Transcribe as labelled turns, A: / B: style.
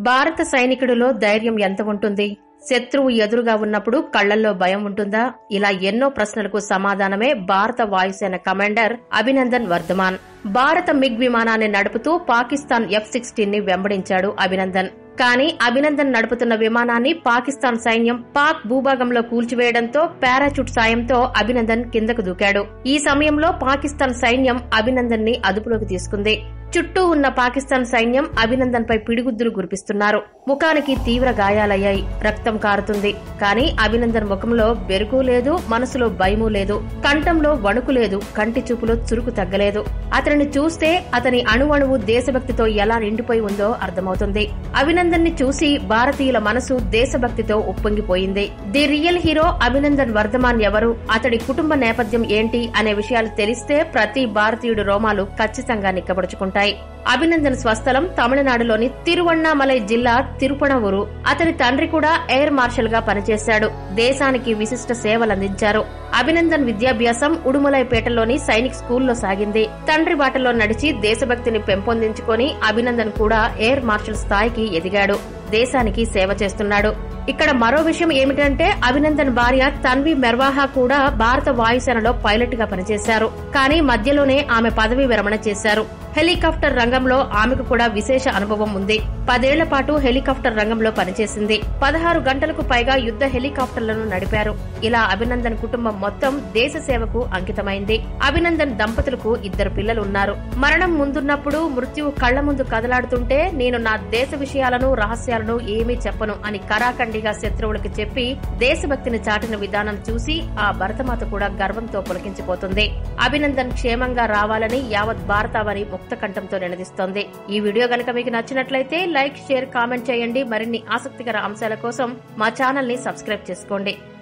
A: భారత సైనికుడిలో ధైర్యం ఎంత ఉంటుంది శత్రువు ఎదురుగా ఉన్నప్పుడు కళ్లల్లో భయం ఉంటుందా ఇలా ఎన్నో ప్రశ్నలకు సమాధానమే భారత వాయుసేన కమాండర్ అభినందన్ వర్ధమాన్ భారత మిగ్ విమానాన్ని నడుపుతూ పాకిస్తాన్ ఎఫ్ సిక్స్టీన్ ని వెంబడించాడు అభినందన్ కానీ అభినందన్ నడుపుతున్న విమానాన్ని పాకిస్తాన్ సైన్యం పాక్ భూభాగంలో కూల్చివేయడంతో పారాచూట్ సాయంతో అభినందన్ కిందకు దూకాడు ఈ సమయంలో పాకిస్తాన్ సైన్యం అభినందన్ ని అదుపులోకి తీసుకుంది చుట్టూ ఉన్న పాకిస్తాన్ సైన్యం అభినందన్ పై పిడిగుద్దులు కురిపిస్తున్నారు ముఖానికి తీవ్ర గాయాలయ్యాయి రక్తం కారుతుంది కానీ అభినందన్ ముఖంలో బెరుకు లేదు మనసులో భయము లేదు కంఠంలో వణుకు లేదు కంటి చూపులో చురుకు తగ్గలేదు అతనిని చూస్తే అతని అణువణువు దేశభక్తితో ఎలా నిండిపోయి ఉందో అర్థమవుతుంది అభినందన్ ని చూసి భారతీయుల మనసు దేశభక్తితో ఉప్పొంగిపోయింది the real hero Abhinandan Varthaman ఎవరు అతడి కుటుంబ నేపథ్యం ఏంటి అనే విషయాలు తెలిస్తే ప్రతి భారతీయుడు రోమాలు ఖచ్చితంగా నిక్కబడుచుకుంటాయి అభినందన్ స్వస్థలం తమిళనాడులోని తిరువణ్ణామలై జిల్లా తిరుపణవూరు అతని తండ్రి కూడా ఎయిర్ మార్షల్ గా పనిచేశాడు దేశానికి విశిష్ట సేవలందించారు అభినందన్ విద్యాభ్యాసం ఉడుమలైపేటలోని సైనిక్ స్కూల్లో సాగింది తండ్రి బాటలో నడిచి దేశభక్తిని పెంపొందించుకొని అభినందన్ కూడా ఎయిర్ మార్షల్ స్థాయికి ఎదిగాడు దేశానికి సేవ చేస్తున్నాడు ఇక్కడ మరో విషయం ఏమిటంటే అభినందన్ భార్య తన్వి మెర్వాహా కూడా భారత వాయుసేనలో పైలట్ గా పనిచేశారు కానీ మధ్యలోనే ఆమె పదవీ విరమణ చేశారు హెలికాప్టర్ రంగంలో ఆమెకు కూడా విశేష అనుభవం ఉంది పదేళ్ల పాటు హెలికాప్టర్ రంగంలో పనిచేసింది పదహారు గంటలకు పైగా యుద్ధ హెలికాప్టర్లను నడిపారు ఇలా అభినందన్ కుటుంబం మొత్తం దేశ సేవకు అంకితమైంది అభినందన్ దంపతులకు ఇద్దరు పిల్లలు ఉన్నారు మరణం ముందున్నప్పుడు మృత్యువు కళ్ల ముందు కదలాడుతుంటే నేను నా దేశ విషయాలను రహస్యాలను ఏమీ చెప్పను అని కరాఖండిగా శత్రువులకు చెప్పి దేశభక్తిని చాటిన విధానం చూసి ఆ భరతమాత కూడా గర్వంతో పులకించిపోతుంది అభినందన్ క్షేమంగా రావాలని యావత్ భారతావని ముక్త కంఠంతో నినదిస్తోంది ఈ వీడియో గనక మీకు నచ్చినట్లయితే లైక్ షేర్ కామెంట్ చేయండి మరిన్ని ఆసక్తికర అంశాల కోసం మా ఛానల్ ని సబ్స్క్రైబ్ చేసుకోండి